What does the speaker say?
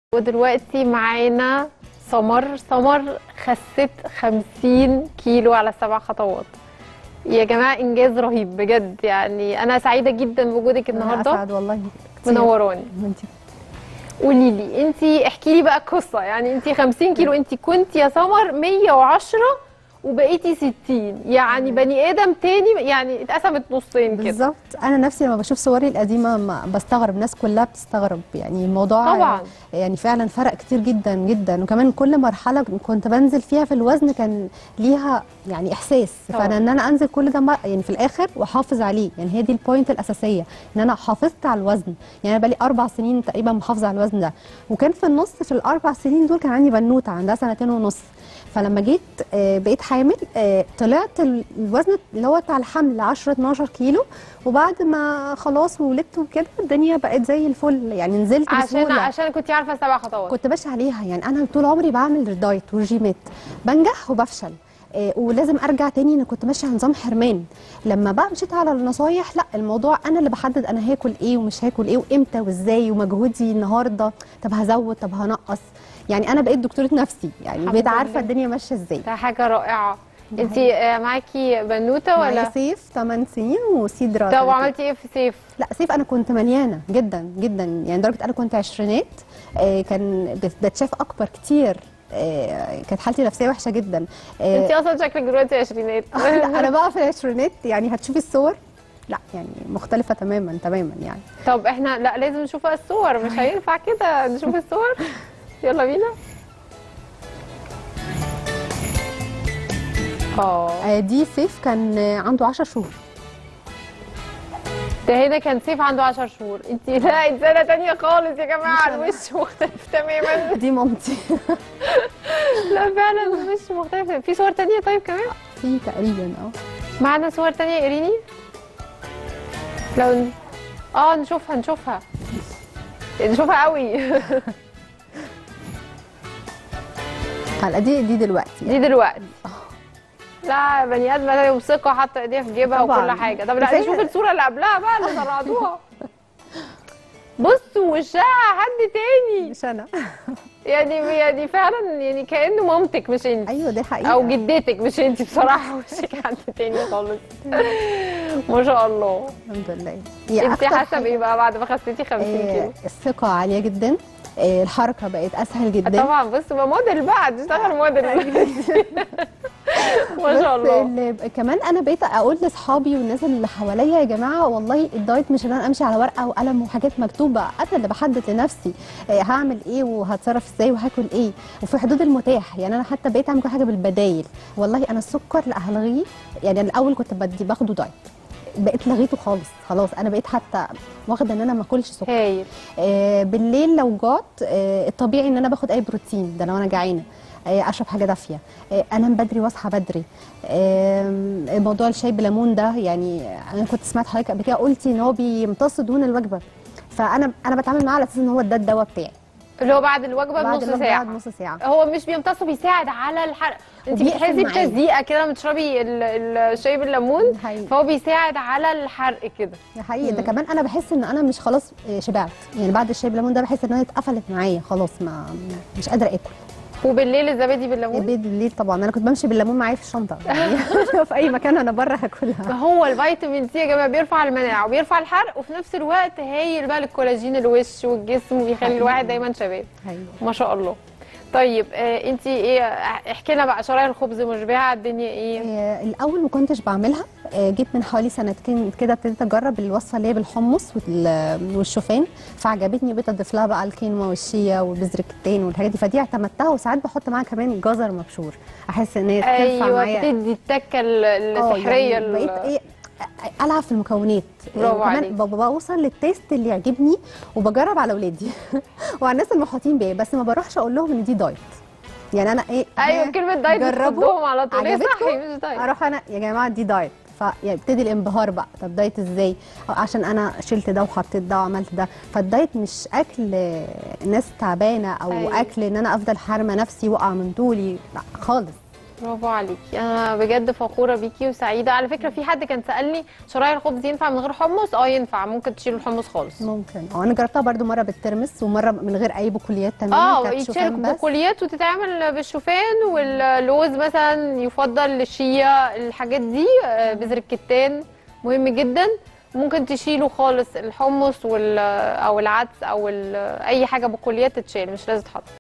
ودلوقتي معانا سمر سمر خست 50 كيلو على سبع خطوات يا جماعه انجاز رهيب بجد يعني انا سعيده جدا بوجودك أنا النهارده اسعد والله كتير. منوراني انت قولي لي انت احكي لي بقى قصه يعني انت 50 كيلو انت كنت يا سمر 110 وبقيتي 60 يعني بني ادم تاني يعني اتقسمت نصين كده بالظبط انا نفسي لما بشوف صوري القديمه ما بستغرب الناس كلها بتستغرب يعني الموضوع طبعا. يعني فعلا فرق كتير جدا جدا وكمان كل مرحله كنت بنزل فيها في الوزن كان ليها يعني احساس طبعا. فانا ان انا انزل كل ده ما- يعني في الاخر واحافظ عليه يعني هي دي البوينت الاساسيه ان انا حافظت على الوزن يعني انا بقالي اربع سنين تقريبا محافظه على الوزن ده وكان في النص في الاربع سنين دول كان عندي بنوته عندها سنتين ونص فلما جيت آه، بقيت حامل آه، طلعت ال- الوزن اللي هو بتاع الحمل 10 12 كيلو وبعد ما خلاص ولدت وكده الدنيا بقت زي الفل يعني نزلت عشان بسهوله عشان كنت عارفه سبع خطوات كنت ماشيه عليها يعني انا طول عمري بعمل دايت ورجيمات بنجح وبفشل آه، ولازم ارجع تاني انا كنت ماشيه على نظام حرمان لما بقى مشيت على النصايح لا الموضوع انا اللي بحدد انا هاكل ايه ومش هاكل ايه وامتى وازاي ومجهودي النهارده طب هزود طب هنقص يعني انا بقيت دكتوره نفسي يعني الحمد بقيت لله. عارفه الدنيا ماشيه ازاي ده حاجه رائعه انت معاكي بنوته معايا ولا سيف 8 سنين وسيدرا طب تلاتة. وعملتي ايه في سيف لا سيف انا كنت مليانه جدا جدا يعني لدرجه انا كنت عشرينات آه، كان بت- بتشاف اكبر كتير آه، كانت حالتي النفسيه وحشه جدا آه، انت اصلا شكلك دلوقتي عشرينات لا انا بقى في العشرينات يعني هتشوفي الصور لا يعني مختلفه تماما تماما يعني طب احنا لا لازم نشوف الصور مش هينفع كده نشوف الصور يلا بينا اه آه، دي سيف كان آه، عنده 10 شهور ده هنا كان سيف عنده 10 شهور انت لا انسانه تانية خالص يا جماعه مش أنا. الوش مختلف تماما دي مامتي لا فعلا الوش مختلف في صور تانية طيب كمان في تقريبا اه معانا صور تانية يا إيريني لو ن... اه نشوفها نشوفها نشوفها قوي هلا دي دي دلوقتي دي دلوقتي لا بني ادم وثقه حاطه ايديها في جيبها طبعاً. وكل حاجه طب لا كفاية. نشوف الصوره اللي قبلها بقى اللي طلعتوها بصوا وشها حد تاني مش انا يعني يعني فعلا يعني كانه مامتك مش انت ايوه دي حقيقه او جدتك مش انت بصراحه وشك حد تاني خالص ما شاء الله الحمد لله هي انت أكتر حاسه حاجة- بايه بقى بعد ما خسيتي 50 آه، كيلو الثقه عاليه جدا آه، الحركه بقت اسهل جدا طبعا بص بقى موديل بقى تشتغل موديل ما شاء بس الله اللي كمان انا بقيت اقول لاصحابي والناس اللي حواليا يا جماعه والله الدايت مش ان انا امشي على ورقه وقلم وحاجات مكتوبه انا اللي بحدد لنفسي آه، هعمل ايه وهتصرف ازاي وهاكل ايه وفي حدود المتاح يعني انا حتى بقيت اعمل كل حاجه بالبدايل والله انا السكر لا هلغيه يعني أنا الاول كنت بدي باخده دايت بقيت لغيته خالص خلاص انا بقيت حتى واخده ان انا ما اكلش سكر هايل آه، بالليل لو جعت آه، الطبيعي ان انا باخد اي بروتين ده لو انا جعانه آه، اشرب حاجه دافيه آه، انام بدري واصحى بدري آم، موضوع الشاي بليمون ده يعني انا كنت سمعت حضرتك قبل كده قلتي ان هو بيمتص دهون الوجبه فانا انا بتعامل معاه على اساس ان هو ده الدواء بتاعي اللي هو بعد الوجبه بعد بنص الوجبة ساعه بعد نص ساعه هو مش بيمتص بيساعد على الحرق انت وبيقفل بتحسي معايا. بتزيقه كده لما تشربي ال- ال- الشاي بالليمون حقيقي. فهو بيساعد على الحرق كده ده حقيقي ده كمان انا بحس ان انا مش خلاص آه، شبعت يعني بعد الشاي بليمون ده بحس ان انا اتقفلت معايا خلاص ما مش قادره اكل وبالليل الزبادي بالليمون بيض بالليل طبعا انا كنت بمشي بالليمون معايا في الشنطه يعني في اي مكان انا بره هاكلها ما هو الفيتامين سي يا جماعه بيرفع المناعه وبيرفع الحرق وفي نفس الوقت هايل بقى للكولاجين الوش والجسم وبيخلي حقيقي. الواحد دايما شباب حقيقي. ما شاء الله طيب آه انت ايه احكي لنا بقى شرايح الخبز مشبعه الدنيا ايه آه، الاول ما كنتش بعملها آه، جيت من حوالي سنتين كده ابتديت اجرب الوصفه اللي هي بالحمص وال- والشوفان فعجبتني بقيت اضيف لها بقى الكينوا والشيا والبذر الكتان والحاجات دي فدي اعتمدتها وساعات بحط معاها كمان جزر مبشور احس ان هي تنفع ايوه معايا بتدي التكه ال- آه، السحريه يعني ال- بقيت ايه أ- العب في المكونات برافو وكمان عليك. ب- بوصل للتيست اللي يعجبني وبجرب على اولادي وعلى الناس المحاطين بيا بس ما بروحش اقول لهم ان دي دايت يعني انا ايه ايوه ها، كلمه دايت جربوا بتخضهم على طول ايه عجبتكم؟ صحي مش دايت اروح انا يا جماعه دي دايت فيبتدي الانبهار بقى طب دايت ازاي أو عشان انا شلت ده وحطيت ده وعملت ده فالدايت مش اكل آه، ناس تعبانه او أيوة. أيوة. اكل ان انا افضل حارمه نفسي واقع من طولي لا خالص برافو عليكي انا بجد فخوره بيكي وسعيده على فكره في حد كان سالني شرايح الخبز ينفع من غير حمص اه ينفع ممكن تشيلوا الحمص خالص ممكن اه انا جربتها برضو مره بالترمس ومره من غير اي بقوليات تماما اه كانت يتشارك شوفان بس. بقوليات وتتعمل بالشوفان واللوز مثلا يفضل للشيا الحاجات دي آه، بذر الكتان مهم جدا ممكن تشيلوا خالص الحمص وال او العدس او ال- اي حاجه بقوليات تتشال مش لازم تحط